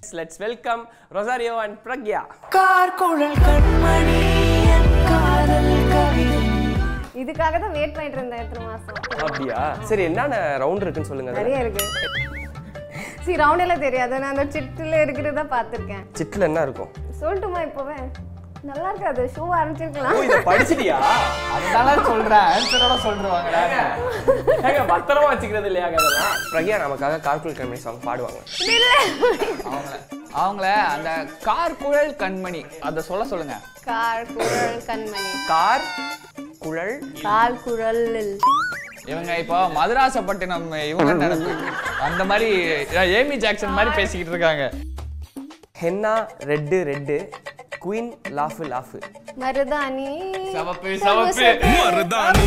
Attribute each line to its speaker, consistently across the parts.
Speaker 1: Let's welcome Rosario and Pragya
Speaker 2: கார்குழல் கண்மணி என் காதல் கவிதை
Speaker 3: இதுக்காக தான் வெயிட் பண்ணிட்டு இருந்தேன் எத்தனை மாசம்
Speaker 1: அப்படியா சரி என்னென்ன ரவுண்ட் இருக்குன்னு சொல்லுங்க அதுல.
Speaker 3: நிறைய இருக்கு சரி ரவுண்ட் எல்லாம் தெரியாது நான் அந்த சிட்டுல இருக்கிறத பார்த்துருக்கேன்
Speaker 1: சிட்டில் என்ன இருக்கும்
Speaker 3: சொல்லட்டுமா இப்போவே நல்லா இருக்காது ஷோ
Speaker 1: ஓ
Speaker 3: ஆரம்பிச்சிருக்கலாம்
Speaker 1: இதை படிச்சிட்டியா
Speaker 4: அதனால சொல்றேன் ஆன்சரோட சொல்றாங்கடா
Speaker 1: ஏங்க பத்திரமா வச்சுக்கிறது இல்லையா அதெல்லாம் பிரக்யா நமக்காக கார்குல் கம்பெனி சாங் பாடுவாங்க
Speaker 4: அவங்கள அவங்கள அந்த கார் குழல் கண்மணி அத சொல்ல சொல்லுங்க
Speaker 3: கார் குழல் கண்மணி
Speaker 1: கார் குழல்
Speaker 3: கால் குழல்
Speaker 4: இவங்க இப்போ மதுராசப்பட்டினம் இவங்க நடந்து அந்த மாதிரி ஏமி ஜாக்சன் மாதிரி பேசிக்கிட்டு இருக்காங்க
Speaker 1: henna red red queen laugh laugh
Speaker 3: மருதாணி
Speaker 4: சவப்பு சவப்பு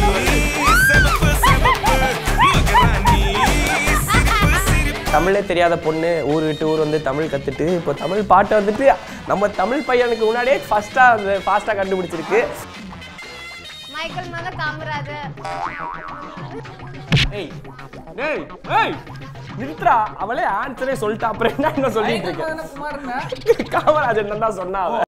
Speaker 1: தமிழே தெரியாத பொண்ணு ஊர் விட்டு ஊர் வந்து தமிழ் கத்துட்டு இப்போ தமிழ் பாட்டை வந்துட்டு நம்ம தமிழ் பையனுக்கு முன்னாடியே ஃபர்ஸ்டா அந்த ஃபாஸ்டா கண்டுபிடிச்சிருக்கு
Speaker 3: மைக்கேல் மக காமராஜர்
Speaker 1: ஏய் ஏய் ஏய் நிறுத்துறா அவளே ஆன்சரே சொல்லிட்டா அப்புறம் என்ன இன்னும் சொல்லிட்டு இருக்க காமராஜன் தான் சொன்னா அவ